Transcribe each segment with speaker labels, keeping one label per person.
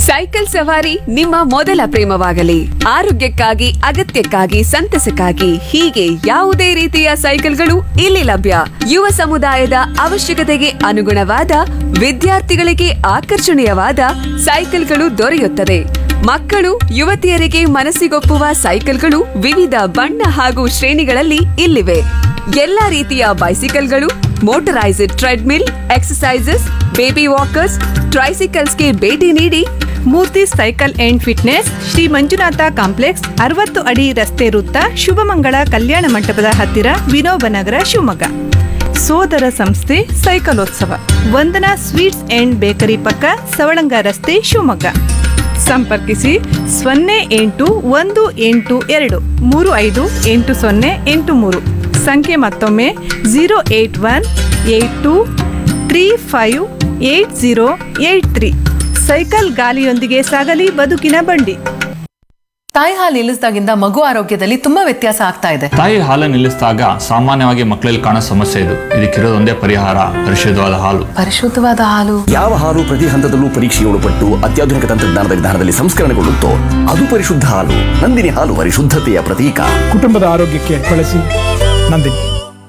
Speaker 1: cycle ಸವಾರಿ ನಿಮ್ಮ ಮೊದಲ ಪ್ರೇಮವಾಗಲಿ ಆರೋಗ್ಯಕ್ಕಾಗಿ ಅಗತ್ಯಕ್ಕಾಗಿ ಸಂತಸಕ್ಕಾಗಿ ಹೀಗೆ ಯಾವುದೇ ರೀತಿಯ ಸೈಕಲ್ಗಳು ಇಲ್ಲಿ ಲಭ್ಯ ಯುವ ಸಮುದಾಯದ ಅವಶ್ಯಕತೆಗೆ ಅನುಗುಣವಾದ ವಿದ್ಯಾರ್ಥಿಗಳಿಗೆ ಆಕರ್ಷಣೀಯವಾದ ಸೈಕಲ್ಗಳು ದೊರೆಯುತ್ತದೆ ಮಕ್ಕಳು ಯುವತಿಯರಿಗೆ ಮನಸ್ಸಿಗೊಪ್ಪುವ ಸೈಕಲ್ಗಳು ವಿವಿಧ ಬಣ್ಣ ಹಾಗೂ ಶ್ರೇಣಿಗಳಲ್ಲಿ ಇಲ್ಲಿವೆ ಎಲ್ಲಾ ರೀತಿಯ ಬೈಸಿಕಲ್ಗಳು motorised treadmill exercises baby walkers ಟ್ರೈಸಿಕಲ್ಸ್ಗೆ ಭೇಟಿ ನೀಡಿ
Speaker 2: Murthy cycle and fitness Shri Manjunatha complex ಅರವತ್ತು ಅಡಿ ರಸ್ತೆ ವೃತ್ತ ಶುಭಮಂಗಳ ಕಲ್ಯಾಣ ಮಂಟಪದ ಹತ್ತಿರ ವಿನೋಬ ನಗರ ಶಿವಮೊಗ್ಗ ಸೋದರ ಸಂಸ್ಥೆ ಸೈಕಲೋತ್ಸವ ವಂದನಾ ಸ್ವೀಟ್ಸ್ ಅಂಡ್ ಬೇಕರಿ ಪಕ್ಕ ಸವಳಂಗ ರಸ್ತೆ ಶಿವಮೊಗ್ಗ ಸಂಪರ್ಕಿಸಿ ಸೊನ್ನೆ ಎಂಟು ಒಂದು ಎಂಟು ಎರಡು ಮೂರು ಐದು ಎಂಟು ಸೊನ್ನೆ ಎಂಟು ಮೂರು ಸಂಖ್ಯೆ ಮತ್ತೊಮ್ಮೆ zero eight one eight two three five eight zero eight three cycle ಗಾಲಿಯೊಂದಿಗೆ ಸಾಗಲಿ ಬದುಕಿನ ಬಂಡಿ
Speaker 3: ತಾಯಿ ಹಾಲು ಇಳಿಸಿದಾಗಿಂದ ಮಗು ಆರೋಗ್ಯದಲ್ಲಿ ತುಂಬಾ ವ್ಯತ್ಯಾಸ ಆಗ್ತಾ ಇದೆ
Speaker 4: ತಾಯಿ ಹಾಲನ್ನು ನಿಲ್ಲಿಸಿದಾಗ ಸಾಮಾನ್ಯವಾಗಿ ಮಕ್ಕಳಲ್ಲಿ ಕಾಣೋ ಸಮಸ್ಯೆ ಇದು ಇದಕ್ಕಿರೋದೊಂದೇ ಪರಿಹಾರ ಪರಿಶುದ್ಧವಾದ ಹಾಲು
Speaker 3: ಪರಿಶುದ್ಧವಾದ ಹಾಲು
Speaker 5: ಯಾವ ಹಾಲು ಪ್ರತಿ ಹಂತದಲ್ಲೂ ಪರೀಕ್ಷೆಗೆ ಒಳಪಟ್ಟು ಅತ್ಯಾಧುನಿಕ ತಂತ್ರಜ್ಞಾನದ ವಿಧಾನದಲ್ಲಿ ಸಂಸ್ಕರಣೆಗೊಳ್ಳುತ್ತೋ ಅದು ಪರಿಶುದ್ಧ ಹಾಲು ನಂದಿನಿ ಹಾಲು ಪರಿಶುದ್ಧತೆಯ ಪ್ರತೀಕ
Speaker 6: ಕುಟುಂಬದ ಆರೋಗ್ಯಕ್ಕೆ ಬಳಸಿ ನಂದಿನಿ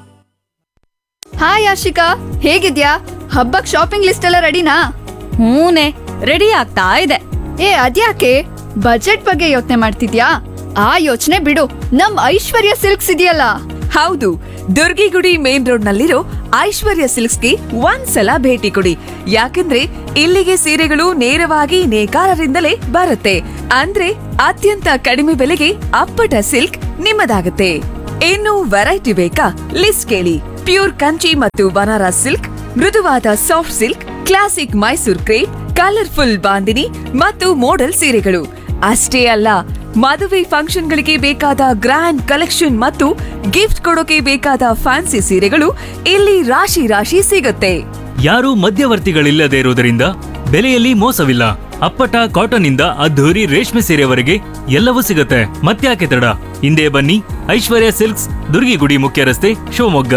Speaker 7: ಹಾಯ್ ಆಶಿಕಾ ಹೇಗಿದ್ಯಾ ಹಬ್ಬಕ್ ಶಾಪಿಂಗ್ ಲಿಸ್ಟ್ ಎಲ್ಲ ರೆಡಿನಾ
Speaker 8: ಹೂನೆ ರೆಡಿ ಆಗ್ತಾ ಇದೆ
Speaker 7: ಏ ಅದ್ಯಾಕೆ ಬಜೆಟ್ ಬಗ್ಗೆ ಯೋಚನೆ ಮಾಡ್ತಿದ್ಯಾ ಆ ಯೋಚನೆ ಬಿಡು ನಮ್ ಐಶ್ವರ್ಯ ಸಿಲ್ಕ್ಸ್ ಇದೆಯಲ್ಲ
Speaker 1: ಹೌದು ದುರ್ಗಿಗುಡಿ ಮೇನ್ ರೋಡ್ ನಲ್ಲಿರೋ ಐಶ್ವರ್ಯ ಸಿಲ್ಕ್ಸ್ಗೆ ಒಂದ್ಸಲ ಭೇಟಿ ಕೊಡಿ ಯಾಕಂದ್ರೆ ಇಲ್ಲಿಗೆ ಸೀರೆಗಳು ನೇರವಾಗಿ ನೇಕಾರರಿಂದಲೇ ಬರುತ್ತೆ ಅಂದ್ರೆ ಅತ್ಯಂತ ಕಡಿಮೆ ಬೆಲೆಗೆ ಅಪ್ಪಟ ಸಿಲ್ಕ್ ನಿಮ್ಮದಾಗುತ್ತೆ ಇನ್ನು ವೆರೈಟಿ ಬೇಕಾ ಲಿಸ್ಟ್ ಕೇಳಿ ಪ್ಯೂರ್ ಕಂಚಿ ಮತ್ತು ಬನಾರಸ್ ಸಿಲ್ಕ್ ಮೃದುವಾದ soft silk classic Mysore crepe colourful bandhani ಮತ್ತು ಮೋಡಲ್ ಸೀರೆಗಳು ಅಷ್ಟೇ ಅಲ್ಲ ಮದುವೆ ಫಂಕ್ಷನ್ಗಳಿಗೆ ಬೇಕಾದ ಗ್ರ್ಯಾಂಡ್ ಕಲೆಕ್ಷನ್ ಮತ್ತು ಗಿಫ್ಟ್ ಕೊಡೋಕೆ ಬೇಕಾದ ಫ್ಯಾನ್ಸಿ ಸೀರೆಗಳು ಇಲ್ಲಿ ರಾಶಿ ರಾಶಿ ಸಿಗುತ್ತೆ
Speaker 9: ಯಾರೂ ಮಧ್ಯವರ್ತಿಗಳಿಲ್ಲದೆ ಇರುವುದರಿಂದ ಬೆಲೆಯಲ್ಲಿ ಮೋಸವಿಲ್ಲ ಅಪ್ಪಟ ಕಾಟನ್ ಇಂದ ಅದ್ಧೂರಿ ರೇಷ್ಮೆ ಸೀರೆವರೆಗೆ ಎಲ್ಲವೂ ಸಿಗುತ್ತೆ ಮತ್ತ್ಯಾಕೆ ತಡ ಹಿಂದೆ ಬನ್ನಿ ಐಶ್ವರ್ಯ ಸಿಲ್ಕ್ಸ್ ದುರ್ಗಿಗುಡಿ ಮುಖ್ಯ ರಸ್ತೆ ಶಿವಮೊಗ್ಗ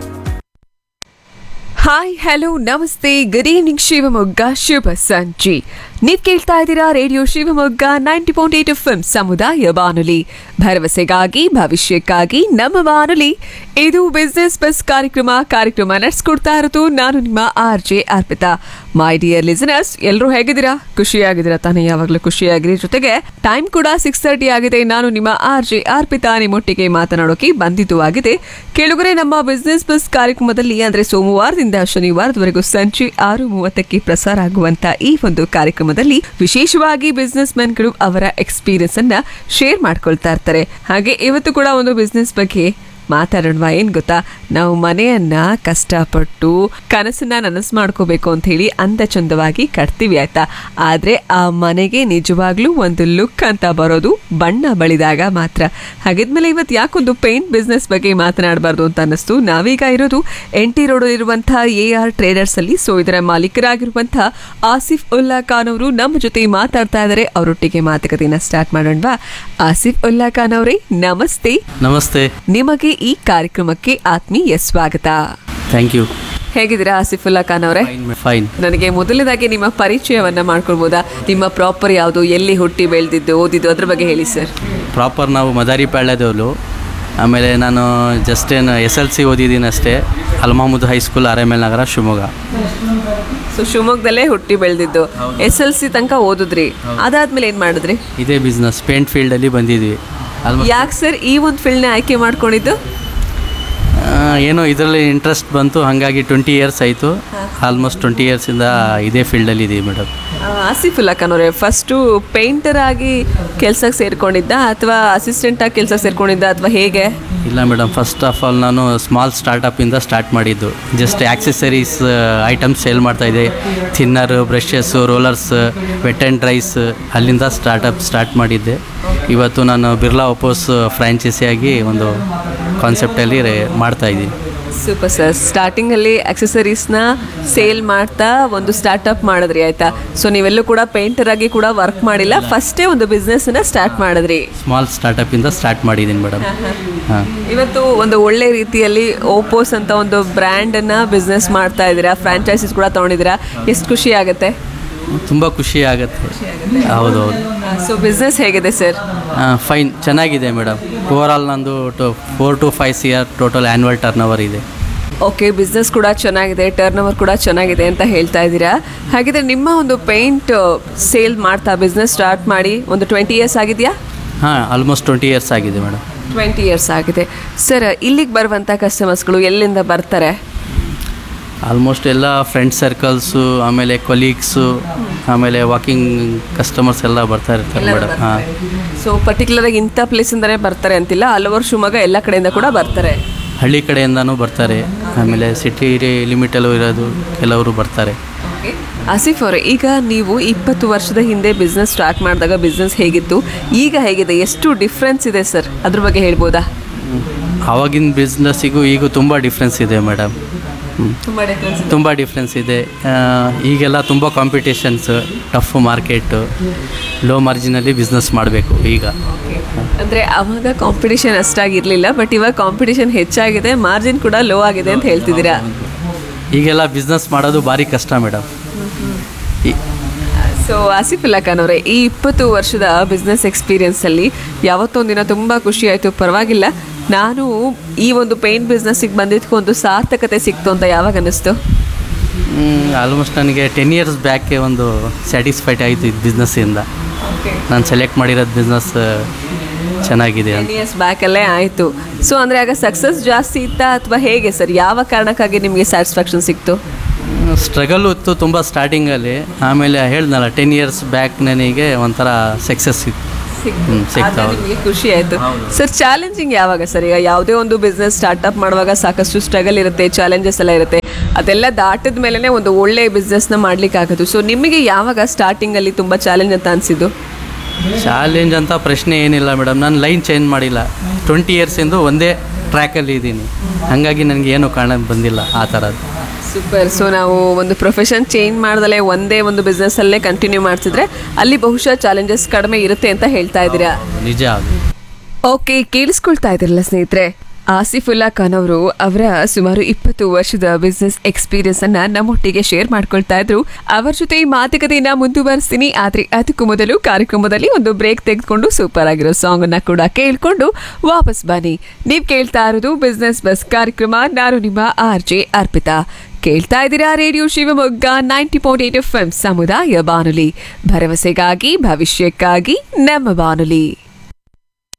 Speaker 1: ಹಾಯ್ ಹಲೋ ನಮಸ್ತೆ ಗುಡ್ ಈವ್ನಿಂಗ್ ಶಿವಮೊಗ್ಗ ಶುಭ ಸಂಜೆ ನೀವ್ ಕೇಳ್ತಾ ಇದ್ದೀರಾ radio Shivamogga ninety point eight F ಸಮುದಾಯ ಬಾನುಲಿ ಭರವಸೆಗಾಗಿ ಭವಿಷ್ಯಕ್ಕಾಗಿ ನಮ್ಮ ಬಾನುಲಿ ಇದು ಬಿಸ್ನೆಸ್ ಬಸ್ ಕಾರ್ಯಕ್ರಮ ಕಾರ್ಯಕ್ರಮ ನಡೆಸ್ಕೊಡ್ತಾ ಇರೋದು ನಾನು ನಿಮ್ಮ R J Arpitha my dear listeners ಎಲ್ಲರೂ ಹೇಗಿದ್ದೀರಾ ಖುಷಿಯಾಗಿದ್ದೀರಾ ತಾನೇ ಯಾವಾಗಲೂ ಖುಷಿಯಾಗಿರಿ ಜೊತೆಗೆ ಟೈಮ್ ಕೂಡ ಸಿಕ್ಸ್ ತರ್ಟಿ ಆಗಿದೆ ನಾನು ನಿಮ್ಮ ಆರ್ ಜೆ ಅರ್ಪಿತಾ ನಿಮ್ಮೊಟ್ಟಿಗೆ ಮಾತನಾಡೋಕೆ ಬಂದಿದ್ದು ಆಗಿದೆ ಕೆಳಗರೆ ನಮ್ಮ ಬಿಸ್ನೆಸ್ ಬಸ್ ಕಾರ್ಯಕ್ರಮದಲ್ಲಿ ಅಂದ್ರೆ ಸೋಮವಾರದಿಂದ ಶನಿವಾರದವರೆಗೂ ಸಂಜೆ ಆರು ಮೂವತ್ತಕ್ಕೆ ಪ್ರಸಾರ ಆಗುವಂತ ಈ ಒಂದು ಕಾರ್ಯಕ್ರಮದಲ್ಲಿ ವಿಶೇಷವಾಗಿ ಬಿಸ್ನೆಸ್ ಗಳು ಅವರ ಎಕ್ಸ್ಪೀರಿಯನ್ಸ್ ಅನ್ನ ಶೇರ್ ಮಾಡ್ಕೊಳ್ತಾ ಇರ್ತಾರೆ ಹಾಗೆ ಇವತ್ತು ಕೂಡ ಒಂದು ಬಿಸ್ನೆಸ್ ಬಗ್ಗೆ ಮಾತಾಡೋಣವಾ ಏನ್ ಗೊತ್ತಾ ನಾವು ಮನೆಯನ್ನ ಕಷ್ಟಪಟ್ಟು ಕನಸನ್ನ ನನಸು ಮಾಡ್ಕೋಬೇಕು ಅಂತ ಹೇಳಿ ಅಂದ ಚಂದವಾಗಿ ಕಟ್ತೀವಿ ಆಯ್ತಾ ಆದ್ರೆ ಆ ಮನೆಗೆ ನಿಜವಾಗ್ಲೂ ಒಂದು ಲುಕ್ ಅಂತ ಬರೋದು ಬಣ್ಣ ಬಳಿದಾಗ ಮಾತ್ರ ಹಾಗಿದ್ಮೇಲೆ ಇವತ್ತು ಯಾಕೊಂದು ಪೇಂಟ್ ಬಿಸ್ನೆಸ್ ಬಗ್ಗೆ ಮಾತನಾಡಬಾರ್ದು ಅಂತ ಅನ್ನಿಸ್ತು ನಾವೀಗ ಇರೋದು ಎನ್ ಟಿ ರೋಡ್ ಇರುವಂತಹ ಎ ಆರ್ ಟ್ರೇಡರ್ಸ್ ಅಲ್ಲಿ ಸೊ ಇದರ ಮಾಲೀಕರಾಗಿರುವಂತಹ ಆಸಿಫ್ ಉಲ್ಲಾ ಖಾನ್ ಅವರು ನಮ್ಮ ಜೊತೆ ಮಾತಾಡ್ತಾ ಇದ್ದಾರೆ ಅವರೊಟ್ಟಿಗೆ ಮಾತುಕತೆಯನ್ನ ಸ್ಟಾರ್ಟ್ ಮಾಡೋಣವಾ ಆಸಿಫ್ ಉಲ್ಲಾ ಖಾನ್ ಅವರೇ ನಮಸ್ತೆ
Speaker 10: ನಮಸ್ತೆ
Speaker 1: ನಿಮಗೆ ಈ ಕಾರ್ಯಕ್ರಮಕ್ಕೆ ಆತ್ಮೀಯ ಸ್ವಾಗತ
Speaker 10: ಥ್ಯಾಂಕ್ ಯು
Speaker 1: ಹೇಗಿದ್ದೀರಾ ಆಸಿಫುಲ್ಲಾ ಖಾನ್ ಅವರೇ
Speaker 10: ಫೈನ್
Speaker 1: ನನಗೆ ಮೊದಲನೇದಾಗಿ ನಿಮ್ಮ ಪರಿಚಯವನ್ನ ಮಾಡ್ಕೊಳ್ಬೋದಾ ನಿಮ್ಮ ಪ್ರಾಪರ್ ಯಾವುದು ಎಲ್ಲಿ ಹುಟ್ಟಿ ಬೆಳೆದಿದ್ದು ಓದಿದ್ದು ಅದ್ರ ಬಗ್ಗೆ ಹೇಳಿ ಸರ್
Speaker 10: ಪ್ರಾಪರ್ ನಾವು ಮದಾರಿ ಪಾಳ್ಯದವಳು ಆಮೇಲೆ ನಾನು ಜಸ್ಟ್ ಏನು ಎಸ್ ಎಲ್ ಸಿ ಓದಿದ್ದೀನಿ ಅಷ್ಟೇ Almahmood high school R M L Nagar Shivamogga
Speaker 1: so ಶಿವಮೊಗ್ಗದಲ್ಲೇ ಹುಟ್ಟಿ ಬೆಳೆದಿದ್ದು ಎಸ್ ಎಲ್ ಸಿ ತನಕ ಓದಿದ್ರಿ ಅದಾದ್ಮೇಲೆ ಏನ್ ಮಾಡಿದ್ರಿ
Speaker 10: ಇದೇ ಬಿಸ್ನೆಸ್ ಪೇಂಟ್ ಫೀಲ್ಡಲ್ಲಿ ಬಂದಿದ್ವಿ ಆಲ್ಮೋಸ್ಟ್
Speaker 1: ಯಾಕೆ ಸರ್ ಈ ಒಂದು ಫೀಲ್ಡ್ನ ಆಯ್ಕೆ ಮಾಡ್ಕೊಂಡಿದ್ದು
Speaker 10: ಏನೋ ಇದರಲ್ಲಿ ಇಂಟ್ರೆಸ್ಟ್ ಬಂತು ಹಾಗಾಗಿ ಟ್ವೆಂಟಿ ಇಯರ್ಸ್ ಆಯಿತು ಆಲ್ಮೋಸ್ಟ್ ಟ್ವೆಂಟಿ ಇಯರ್ಸಿಂದ ಇದೇ ಫೀಲ್ಡಲ್ಲಿ ಇದ್ದೀವಿ ಮೇಡಮ್
Speaker 1: ಆ, ಆಸಿಫುಲ್ಲಾ ಖಾನ್ ಅವರೇ ಫಸ್ಟು ಪೇಂಟರ್ ಆಗಿ ಕೆಲ್ಸಕ್ಕೆ ಸೇರ್ಕೊಂಡಿದ್ದ ಅಥವಾ ಅಸಿಸ್ಟೆಂಟ್ ಆಗಿ ಕೆಲ್ಸಕ್ಕೆ ಸೇರ್ಕೊಂಡಿದ್ದ ಅಥವಾ ಹೇಗೆ
Speaker 10: ಇಲ್ಲ ಮೇಡಮ್ ಫಸ್ಟ್ ಆಫ್ ಆಲ್ ನಾನು ಸ್ಮಾಲ್ ಸ್ಟಾರ್ಟಪ್ಪಿಂದ ಸ್ಟಾರ್ಟ್ ಮಾಡಿದ್ದು ಜಸ್ಟ್ ಆಕ್ಸೆಸರೀಸ್ ಐಟಮ್ಸ್ ಸೇಲ್ ಮಾಡ್ತಾಯಿದ್ದೆ thinner brushes rollers wet and dries ಅಲ್ಲಿಂದ ಸ್ಟಾರ್ಟಪ್ ಸ್ಟಾರ್ಟ್ ಮಾಡಿದ್ದೆ ಇವತ್ತು ನಾನು ಬಿರ್ಲಾ ಒಪೋಸ್ ಫ್ರ್ಯಾಂಚೈಸಿಯಾಗಿ ಒಂದು ಕಾನ್ಸೆಪ್ಟಲ್ಲಿ ಮಾಡ್ತಾ ಇದ್ದೀನಿ
Speaker 1: ಸೂಪರ್ ಸರ್ ಸ್ಟಾರ್ಟಿಂಗ್ ಅಲ್ಲಿ ಅಕ್ಸೆಸರೀಸ್ನ ಸೇಲ್ ಮಾಡ್ತಾ ಒಂದು ಸ್ಟಾರ್ಟ್ಅಪ್ ಮಾಡಿದ್ರಿ ಆಯ್ತಾ ಸೊ ನೀವೆಲ್ಲೂ ಕೂಡ ಪೇಂಟರ್ ಆಗಿ ಕೂಡ ವರ್ಕ್ ಮಾಡಿಲ್ಲ ಫಸ್ಟೇ ಒಂದು ಬಿಸ್ನೆಸ್ ನ ಸ್ಟಾರ್ಟ್ ಮಾಡಿದ್ರಿ
Speaker 10: ಸ್ಮಾಲ್ ಸ್ಟಾರ್ಟಪ್ಪಿಂದ ಸ್ಟಾರ್ಟ್ ಮಾಡಿದ್ದೀನಿ ಮೇಡಮ್ ಹಾಂ
Speaker 1: ಇವತ್ತು ಒಂದು ಒಳ್ಳೆ ರೀತಿಯಲ್ಲಿ ಓಪೋಸ್ ಅಂತ ಒಂದು ಬ್ರ್ಯಾಂಡ್ ಅನ್ನ ಬಿಸ್ನೆಸ್ ಮಾಡ್ತಾ ಇದ್ದೀರಾ ಫ್ರಾಂಚೈಸಿಸ್ ಕೂಡ ತಗೊಂಡಿದ್ದೀರಾ ಎಷ್ಟು ಖುಷಿ ಆಗುತ್ತೆ
Speaker 10: ತುಂಬ ಖುಷಿ ಆಗುತ್ತೆ ಹೌದು ಹೌದು
Speaker 1: ಸೊ ಬಿಸ್ನೆಸ್ ಹೇಗಿದೆ ಸರ್
Speaker 10: ಫೈನ್ ಚೆನ್ನಾಗಿದೆ ಮೇಡಮ್ ಓವರ್ ಆಲ್ ನಂದು two four two five C R total annual turnover ಇದೆ
Speaker 1: ಓಕೆ ಬಿಸ್ನೆಸ್ ಕೂಡ ಚೆನ್ನಾಗಿದೆ ಟರ್ನ್ ಓವರ್ ಕೂಡ ಚೆನ್ನಾಗಿದೆ ಅಂತ ಹೇಳ್ತಾ ಇದ್ದೀರಾ ಹಾಗಿದ್ರೆ ನಿಮ್ಮ ಒಂದು ಪೇಂಟ್ ಸೇಲ್ ಮಾಡ್ತಾ ಬಿಸ್ನೆಸ್ ಸ್ಟಾರ್ಟ್ ಮಾಡಿ ಒಂದು ಟ್ವೆಂಟಿ ಇಯರ್ಸ್ ಆಗಿದೆಯಾ
Speaker 10: ಹಾಂ ಆಲ್ಮೋಸ್ಟ್ ಟ್ವೆಂಟಿ ಇಯರ್ಸ್ ಆಗಿದೆ ಮೇಡಮ್
Speaker 1: ಟ್ವೆಂಟಿ ಇಯರ್ಸ್ ಆಗಿದೆ ಸರ್ ಇಲ್ಲಿಗೆ ಬರುವಂಥ ಕಸ್ಟಮರ್ಸ್ಗಳು ಎಲ್ಲಿಂದ ಬರ್ತಾರೆ
Speaker 10: ಆಲ್ಮೋಸ್ಟ್ ಎಲ್ಲ ಫ್ರೆಂಡ್ ಸರ್ಕಲ್ಸು ಆಮೇಲೆ ಕೊಲೀಗ್ಸು ಆಮೇಲೆ ವಾಕಿಂಗ್ ಕಸ್ಟಮರ್ಸ್ ಎಲ್ಲ ಬರ್ತಾ ಇರ್ತಾರೆ ಮೇಡಮ್ ಹಾಂ
Speaker 1: ಸೊ ಪರ್ಟಿಕ್ಯುಲರ್ ಆಗಿ ಇಂಥ ಪ್ಲೇಸಿಂದನೇ ಬರ್ತಾರೆ ಅಂತಿಲ್ಲ ಹಲವಾರು ಶಿವಮೊಗ್ಗ ಎಲ್ಲ ಕಡೆಯಿಂದ ಕೂಡ ಬರ್ತಾರೆ
Speaker 10: ಹಳ್ಳಿ ಕಡೆಯಿಂದನೂ ಬರ್ತಾರೆ ಆಮೇಲೆ ಸಿಟಿ ಲಿಮಿಟಲ್ಲೂ ಇರೋದು ಕೆಲವರು ಬರ್ತಾರೆ
Speaker 1: ಆಸಿಫ್ ಅವರೇ ಈಗ ನೀವು ಇಪ್ಪತ್ತು ವರ್ಷದ ಹಿಂದೆ ಬಿಸ್ನೆಸ್ ಸ್ಟಾರ್ಟ್ ಮಾಡಿದಾಗ ಬಿಸ್ನೆಸ್ ಹೇಗಿತ್ತು ಈಗ ಹೇಗಿದೆ ಎಷ್ಟು ಡಿಫ್ರೆನ್ಸ್ ಇದೆ ಸರ್ ಅದ್ರ ಬಗ್ಗೆ ಹೇಳ್ಬೋದಾ
Speaker 10: ಆವಾಗಿನ ಬಿಸ್ನೆಸ್ಸಿಗೂ ಈಗೂ ತುಂಬ ಡಿಫ್ರೆನ್ಸ್ ಇದೆ ಮೇಡಮ್
Speaker 1: ತುಂಬ ಡಿಫ್ರೆನ್ಸ್
Speaker 10: ತುಂಬ ಡಿಫ್ರೆನ್ಸ್ ಇದೆ ಆ, ಈಗೆಲ್ಲ ತುಂಬ ಕಾಂಪಿಟೇಷನ್ಸ್ ಟಫ್ ಮಾರ್ಕೆಟು ಲೋ ಮಾರ್ಜಿನಲ್ಲಿ ಬಿಸ್ನೆಸ್ ಮಾಡಬೇಕು ಈಗ
Speaker 1: ಅಂದರೆ ಅವಾಗ ಕಾಂಪಿಟಿಷನ್ ಅಷ್ಟಾಗಿರಲಿಲ್ಲ ಬಟ್ ಇವಾಗ ಕಾಂಪಿಟಿಷನ್ ಹೆಚ್ಚಾಗಿದೆ ಮಾರ್ಜಿನ್ ಕೂಡ ಲೋ ಆಗಿದೆ ಅಂತ ಹೇಳ್ತಿದ್ದೀರಾ
Speaker 10: ಈಗೆಲ್ಲ ಬಿಸ್ನೆಸ್ ಮಾಡೋದು ಭಾರಿ ಕಷ್ಟ ಮೇಡಮ್
Speaker 1: ಸೊ ಆಸಿಫುಲ್ಲಾ ಖಾನ್ ಅವರೇ ಈ ಇಪ್ಪತ್ತು ವರ್ಷದ ಬಿಸ್ನೆಸ್ ಎಕ್ಸ್ಪೀರಿಯನ್ಸಲ್ಲಿ ಯಾವತ್ತೊಂದಿನ ತುಂಬ ಖುಷಿ ಆಯಿತು ಪರವಾಗಿಲ್ಲ ನಾನು ಈ ಒಂದು ಪೇಂಟ್ ಬಿಸ್ನೆಸ್ಸಿಗೆ ಬಂದಿದ್ದಕ್ಕೂ ಒಂದು ಸಾರ್ಥಕತೆ ಸಿಕ್ತು ಅಂತ ಯಾವಾಗ ಅನ್ನಿಸ್ತು
Speaker 10: ಆಲ್ಮೋಸ್ಟ್ ನನಗೆ ಟೆನ್ ಇಯರ್ಸ್ ಬ್ಯಾಕೆ ಒಂದು ಸ್ಯಾಟಿಸ್ಫೈಡ್ ಆಯಿತು ಇದು ಬಿಸ್ನೆಸ್ಸಿಂದ ನಾನು ಸೆಲೆಕ್ಟ್ ಮಾಡಿರೋದು ಬಿಸ್ನೆಸ್ ಚೆನ್ನಾಗಿದೆ ಅಂತ
Speaker 1: ಟೆನ್ ಇಯರ್ಸ್ ಬ್ಯಾಕಲ್ಲೇ ಆಯಿತು ಸೊ ಅಂದರೆ ಆಗ ಸಕ್ಸಸ್ ಜಾಸ್ತಿ ಇತ್ತಾ ಅಥವಾ ಹೇಗೆ ಸರ್ ಯಾವ ಕಾರಣಕ್ಕಾಗಿ ನಿಮಗೆ ಸ್ಯಾಟಿಸ್ಫ್ಯಾಕ್ಷನ್ ಸಿಕ್ತು
Speaker 10: ಸ್ಟ್ರಗಲ್ ಇತ್ತು ತುಂಬ ಸ್ಟಾರ್ಟಿಂಗಲ್ಲಿ ಆಮೇಲೆ ಹೇಳ್ದಲ್ಲ ಟೆನ್ ಇಯರ್ಸ್ ಬ್ಯಾಕ್ ನನಗೆ ಒಂಥರ ಸಕ್ಸಸ್ ಸಿಕ್ತು ಹ್ಞೂ ಸಿಗ್ತಾ
Speaker 1: ಆಗ ನಿಮಗೆ ಖುಷಿ ಆಯಿತು ಸರ್ ಚಾಲೆಂಜಿಂಗ್ ಯಾವಾಗ ಸರ್ ಈಗ ಯಾವುದೇ ಒಂದು ಬಿಸ್ನೆಸ್ ಸ್ಟಾರ್ಟ್ಅಪ್ ಮಾಡುವಾಗ ಸಾಕಷ್ಟು ಸ್ಟ್ರಗಲ್ ಇರುತ್ತೆ ಚಾಲೆಂಜಸ್ ಎಲ್ಲ ಇರುತ್ತೆ ಅದೆಲ್ಲ ದಾಟಿದ ಮೇಲೇ ಒಂದು ಒಳ್ಳೆ ಬಿಸ್ನೆಸ್ನ ಮಾಡ್ಲಿಕ್ಕೆ ಆಗೋದು ಸೊ ನಿಮಗೆ ಯಾವಾಗ ಸ್ಟಾರ್ಟಿಂಗಲ್ಲಿ ತುಂಬ ಚಾಲೆಂಜ್ ಅಂತ ಅನಿಸಿದ್ದು
Speaker 10: ಚಾಲೆಂಜ್ ಅಂತ ಪ್ರಶ್ನೆ ಏನಿಲ್ಲ ಮೇಡಮ್ ನಾನು ಲೈನ್ ಚೇಂಜ್ ಮಾಡಿಲ್ಲ ಟ್ವೆಂಟಿ ಇಯರ್ಸಿಂದು ಒಂದೇ ಟ್ರ್ಯಾಕಲ್ಲಿ ಇದ್ದೀನಿ ಹಾಗಾಗಿ ನನಗೆ ಏನು ಕಾರಣ ಬಂದಿಲ್ಲ ಆ ಥರದ್ದು
Speaker 1: ಸೂಪರ್ ಸೊ ನಾವು ಒಂದು ಪ್ರೊಫೆಷನ್ ಚೇಂಜ್ ಮಾಡ್ದಲೇ ಒಂದೇ ಒಂದು ಬಿಸ್ನೆಸ್ಸಲ್ಲೇ ಕಂಟಿನ್ಯೂ ಮಾಡ್ತಿದ್ರೆ ಅಲ್ಲಿ ಬಹುಶಃ ಚಾಲೆಂಜಸ್ ಕಡಿಮೆ ಇರುತ್ತೆ ಅಂತ ಹೇಳ್ತಾ ಇದ್ದೀರಾ
Speaker 10: ನಿಜ ಅದು
Speaker 1: ಓಕೆ ಕೇಳಿಸ್ಕೊಳ್ತಾ ಇದ್ರಲ್ಲ ಸ್ನೇಹಿತರೆ ಆಸಿಫುಲ್ಲಾ ಖಾನ್ ಅವರು ಅವರ ಸುಮಾರು ಇಪ್ಪತ್ತು ವರ್ಷದ ಬಿಸ್ನೆಸ್ ಎಕ್ಸ್ಪೀರಿಯನ್ಸ್ ಅನ್ನ ನಮ್ಮೊಟ್ಟಿಗೆ ಶೇರ್ ಮಾಡ್ಕೊಳ್ತಾ ಇದ್ರು ಅವರ ಜೊತೆ ಈ ಮಾತುಕತೆಯನ್ನ ಮುಂದುವರಿಸ್ತೀನಿ ಆದ್ರೆ ಅದಕ್ಕೂ ಮೊದಲು ಕಾರ್ಯಕ್ರಮದಲ್ಲಿ ಒಂದು ಬ್ರೇಕ್ ತೆಗೆದುಕೊಂಡು ಸೂಪರ್ ಆಗಿರೋ ಸಾಂಗ್ ಅನ್ನ ಕೂಡ ಕೇಳ್ಕೊಂಡು ವಾಪಸ್ ಬನ್ನಿ ನೀವ್ ಕೇಳ್ತಾ ಇರೋದು ಬಿಸ್ನೆಸ್ ಬಸ್ ಕಾರ್ಯಕ್ರಮ ನಾನು ನಿಮ್ಮ ಆರ್ ಜೆ ಅರ್ಪಿತಾ ಕೇಳ್ತಾ ಇದ್ದೀರಾ radio Shivamogga ninety point eight F M ಸಮುದಾಯ ಬಾನುಲಿ ಭರವಸೆಗಾಗಿ ಭವಿಷ್ಯಕ್ಕಾಗಿ ನಮ್ಮ ಬಾನುಲಿ